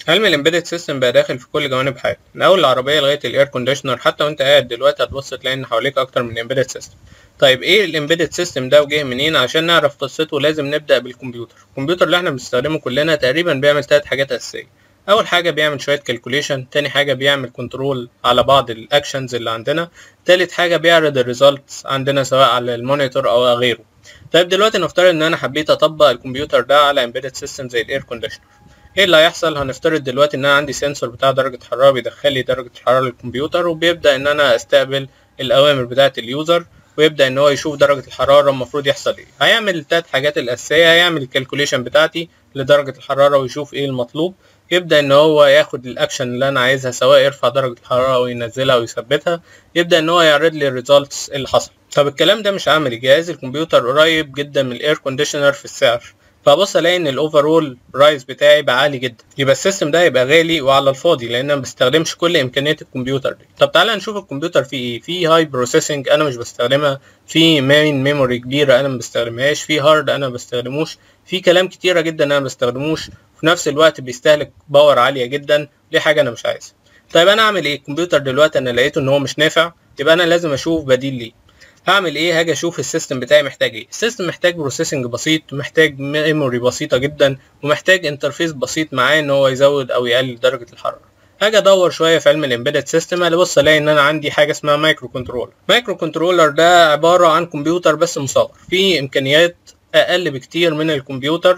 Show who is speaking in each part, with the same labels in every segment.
Speaker 1: علم الامبيدد سيستم بقى داخل في كل جوانب حياتنا من اول العربيه لغايه الاير كونديشنر حتى وانت قاعد دلوقتي هتبص تلاقي ان حواليك اكتر من امبيدد سيستم طيب ايه الامبيدد سيستم ده وجه منين عشان نعرف قصته لازم نبدا بالكمبيوتر الكمبيوتر اللي احنا بنستخدمه كلنا تقريبا بيعمل ثلاث حاجات اساسيه اول حاجه بيعمل شويه كالكوليشن تاني حاجه بيعمل كنترول على بعض الاكشنز اللي عندنا تالت حاجه بيعرض الريزلتس عندنا سواء على المونيتور او غيره طيب دلوقتي نفترض ان انا حبيت اطبق الكمبيوتر ده على امبيدد سيستم زي الاير كونديشنر ايه اللي هيحصل هنفترض دلوقتي ان انا عندي سنسور بتاع درجه حراره بيدخل لي درجه الحراره للكمبيوتر وبيبدا ان انا استقبل الاوامر بتاعه اليوزر ويبدا ان هو يشوف درجه الحراره المفروض يحصل ايه هيعمل التلات حاجات الاساسيه هيعمل الكالكوليشن بتاعتي لدرجه الحراره ويشوف ايه المطلوب يبدا ان هو ياخد الاكشن اللي انا عايزها سواء يرفع درجه الحراره او ينزلها او يثبتها يبدا ان هو يعرض لي الريزلتس اللي حصل طب الكلام ده مش عملي جهاز الكمبيوتر قريب جدا من الاير كونديشنر في السعر فبص الاقي ان الاوفرول برايس بتاعي بقى عالي جدا يبقى السيستم ده يبقى غالي وعلى الفاضي لان انا ما بستخدمش كل امكانيات الكمبيوتر دي طب تعالى نشوف الكمبيوتر فيه ايه فيه هاي بروسيسنج انا مش بستخدمها في مين ميموري كبيره انا ما بستخدمهاش في هارد انا ما بستخدموش في كلام كتيره جدا انا ما بستخدموش وفي نفس الوقت بيستهلك باور عاليه جدا دي حاجه انا مش عايزها طيب انا اعمل ايه الكمبيوتر دلوقتي انا لقيته ان هو مش نافع يبقى انا لازم اشوف بديل ليه هعمل ايه هاجي اشوف السيستم بتاعي محتاج ايه السيستم محتاج بروسيسنج بسيط محتاج ميموري بسيطه جدا ومحتاج انترفيس بسيط معاه ان هو يزود او يقلل درجه الحراره هاجي ادور شويه في علم الامبيدد سيستم انا بص الاقي ان انا عندي حاجه اسمها مايكرو كنترولر مايكرو كنترولر ده عباره عن كمبيوتر بس مصغر فيه امكانيات اقل بكتير من الكمبيوتر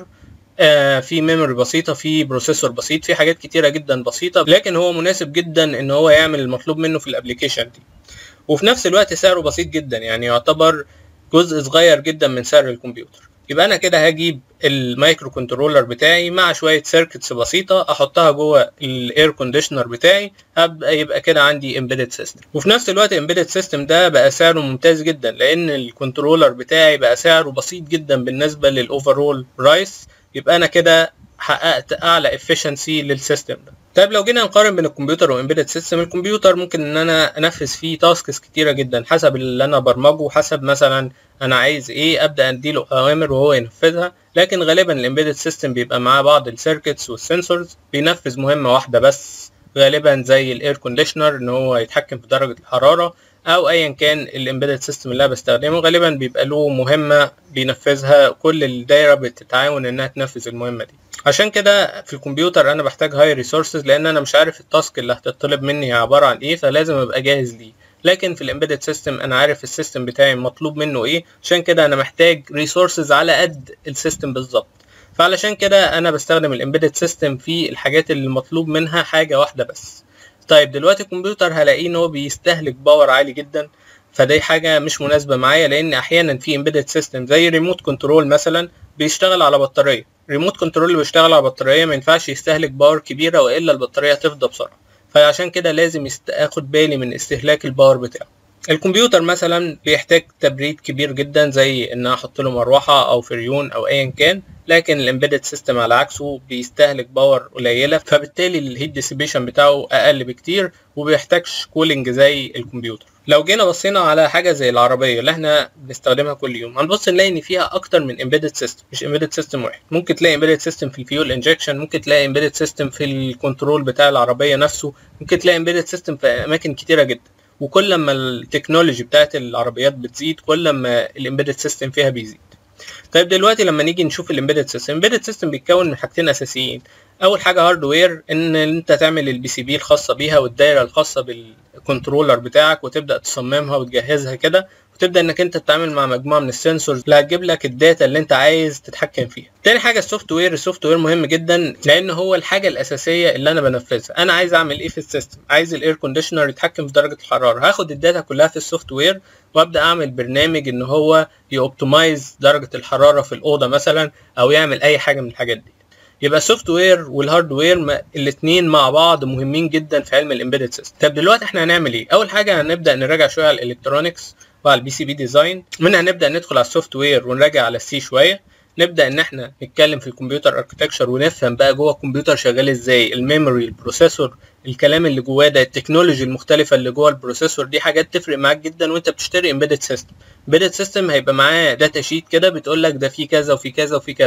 Speaker 1: آه في ميموري بسيطه في بروسيسور بسيط في حاجات كتيره جدا بسيطه لكن هو مناسب جدا ان هو يعمل المطلوب منه في الابلكيشن دي وفي نفس الوقت سعره بسيط جدا يعني يعتبر جزء صغير جدا من سعر الكمبيوتر يبقى انا كده هجيب المايكرو كنترولر بتاعي مع شويه سيركتس بسيطه احطها جوه الاير كونديشنر بتاعي هبقى يبقى كده عندي امبيدد سيستم وفي نفس الوقت امبيدد سيستم ده بقى سعره ممتاز جدا لان الكنترولر بتاعي بقى سعره بسيط جدا بالنسبه للاوفرول برايس يبقى انا كده حققت اعلى efficiency للسيستم ده طيب لو جينا نقارن بين الكمبيوتر وامبيدد سيستم الكمبيوتر ممكن ان انا انفذ فيه تاسكس كتيره جدا حسب اللي انا برمجه حسب مثلا انا عايز ايه ابدا اديله اوامر وهو ينفذها لكن غالبا الامبيدد سيستم بيبقى معاه بعض السيركتس والسنسورز بينفذ مهمه واحده بس غالبا زي الاير كونديشنر ان هو يتحكم في درجه الحراره او ايا كان الامبيدد سيستم اللي انا بستخدمه غالبا بيبقى له مهمه بينفذها كل الدايره بتتعاون انها تنفذ المهمه دي عشان كده في الكمبيوتر انا بحتاج هاي ريسورسز لان انا مش عارف التاسك اللي هتطلب مني عباره عن ايه فلازم ابقى جاهز ليه لكن في الامبيدد سيستم انا عارف السيستم بتاعي مطلوب منه ايه عشان كده انا محتاج ريسورسز على قد السيستم بالظبط فعلشان كده انا بستخدم الامبيدد سيستم في الحاجات اللي مطلوب منها حاجه واحده بس طيب دلوقتي الكمبيوتر هلاقيه ان هو بيستهلك باور عالي جدا فدي حاجه مش مناسبه معايا لان احيانا في امبيدد سيستم زي ريموت كنترول مثلا بيشتغل على بطاريه ريموت كنترول اللي بيشتغل على بطاريه ما ينفعش يستهلك باور كبيره والا البطاريه تفضى بسرعه فعشان كده لازم يست... اخد بالي من استهلاك الباور بتاعه الكمبيوتر مثلا بيحتاج تبريد كبير جدا زي ان احط له مروحه او فريون او ايا كان لكن الامبيدد سيستم على عكسه بيستهلك باور قليله فبالتالي الهيت ديسيبيشن بتاعه اقل بكتير وبيحتاجش كولينج زي الكمبيوتر لو جينا بصينا على حاجه زي العربيه اللي احنا بنستخدمها كل يوم هنبص نلاقي ان فيها اكتر من امبيدد سيستم مش امبيدد سيستم واحد ممكن تلاقي امبيدد سيستم في الفيول انجكشن ممكن تلاقي امبيدد سيستم في الكنترول بتاع العربيه نفسه ممكن تلاقي امبيدد سيستم في اماكن كتيره جدا وكل ما التكنولوجي بتاعت العربيات بتزيد كل ما الامبيدد سيستم فيها بيزيد طيب دلوقتي لما نيجي نشوف الامبيدد سيستم الامبيدد سيستم بيتكون من حاجتين اساسيين اول حاجه هاردوير ان انت تعمل البي سي بي الخاصه بيها والدايره الخاصه بالكنترولر بتاعك وتبدا تصممها وتجهزها كده وتبدا انك انت تتعامل مع مجموعه من السنسورز اللي هتجيب لك الداتا اللي انت عايز تتحكم فيها تاني حاجه السوفت وير السوفت وير مهم جدا لان هو الحاجه الاساسيه اللي انا بنفذها انا عايز اعمل ايه في السيستم عايز الاير كونديشنر يتحكم في درجه الحراره هاخد الداتا كلها في السوفت وير وابدا اعمل برنامج ان هو يوبتمايز درجه الحراره في الاوضه مثلا او يعمل اي حاجه من الحاجات دي يبقى السوفت وير والهارد وير الاثنين مع بعض مهمين جدا في علم الامبيدد سيستم طب دلوقتي احنا هنعمل ايه اول حاجه هنبدا نراجع شويه على الالكترونكس وعلى البي سي بي ديزاين منها نبدا ندخل على السوفت وير ونراجع على السي شويه نبدا ان احنا نتكلم في الكمبيوتر اركتكشر ونفهم بقى جوه الكمبيوتر شغال ازاي الميموري البروسيسور الكلام اللي جواه ده التكنولوجي المختلفه اللي جوه البروسيسور دي حاجات تفرق معاك جدا وانت بتشتري امبيدد سيستم امبيدد سيستم هيبقى معاه داتا شيت كده بتقول لك ده في كذا وفي كذا وفي كذا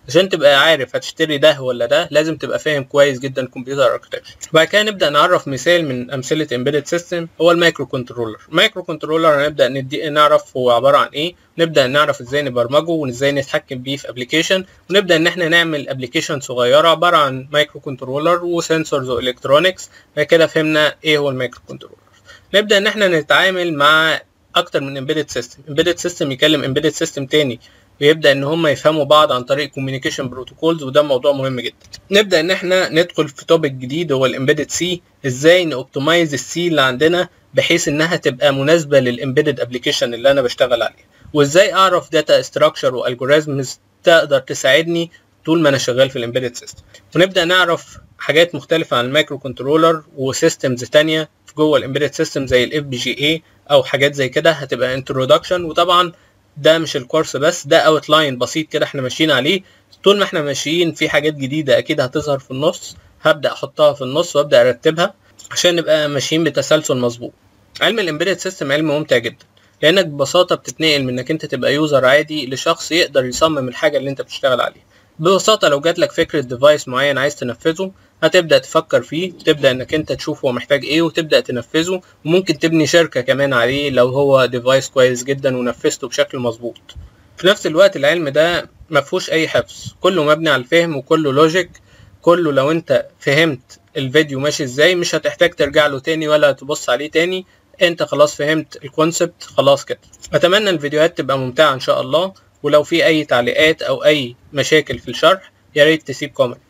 Speaker 1: عشان تبقى عارف هتشتري ده ولا ده لازم تبقى فاهم كويس جدا كمبيوتر اركتكتشر وبعد كده نبدا نعرف مثال من امثله امبيدد سيستم هو المايكرو كنترولر المايكرو كنترولر هنبدا ندي نعرف هو عباره عن ايه نبدا نعرف ازاي نبرمجه وازاي نتحكم بيه في ابلكيشن ونبدا ان احنا نعمل ابلكيشن صغيره عباره عن مايكرو كنترولر وسنسورز والكترونكس بعد كده فهمنا ايه هو المايكرو كنترولر نبدا ان احنا نتعامل مع اكتر من امبيدد سيستم امبيدد سيستم يكلم امبيدد سيستم تاني ويبدا ان هم يفهموا بعض عن طريق كوميونيكيشن بروتوكولز وده موضوع مهم جدا نبدا ان احنا ندخل في توبيك جديد هو الامبيدد سي ازاي نوبتمايز السي اللي عندنا بحيث انها تبقى مناسبه للامبيدد ابلكيشن اللي انا بشتغل عليه وازاي اعرف داتا استراكشر والجوريزمز تقدر تساعدني طول ما انا شغال في الامبيدد سيستم ونبدا نعرف حاجات مختلفه عن المايكرو كنترولر وسيستمز تانية في جوه الامبيدد سيستم زي الاف بي جي اي او حاجات زي كده هتبقى انترودكشن وطبعا ده مش الكورس بس ده اوتلاين بسيط كده احنا ماشيين عليه طول ما احنا ماشيين في حاجات جديده اكيد هتظهر في النص هبدا احطها في النص وابدا ارتبها عشان نبقى ماشيين بتسلسل مظبوط علم الامبيدد سيستم علم ممتع جدا لانك ببساطه بتتنقل من انك انت تبقى يوزر عادي لشخص يقدر يصمم الحاجه اللي انت بتشتغل عليها ببساطه لو جات لك فكره ديفايس معين عايز تنفذه هتبدا تفكر فيه تبدا انك انت تشوف هو محتاج ايه وتبدا تنفذه وممكن تبني شركه كمان عليه لو هو ديفايس كويس جدا ونفذته بشكل مظبوط في نفس الوقت العلم ده مفهوش اي حفظ كله مبني على الفهم وكله لوجيك كله لو انت فهمت الفيديو ماشي ازاي مش هتحتاج ترجع له تاني ولا تبص عليه تاني انت خلاص فهمت الكونسبت خلاص كده اتمنى الفيديوهات تبقى ممتعه ان شاء الله ولو في اي تعليقات او اي مشاكل في الشرح يا ريت تسيب كومنت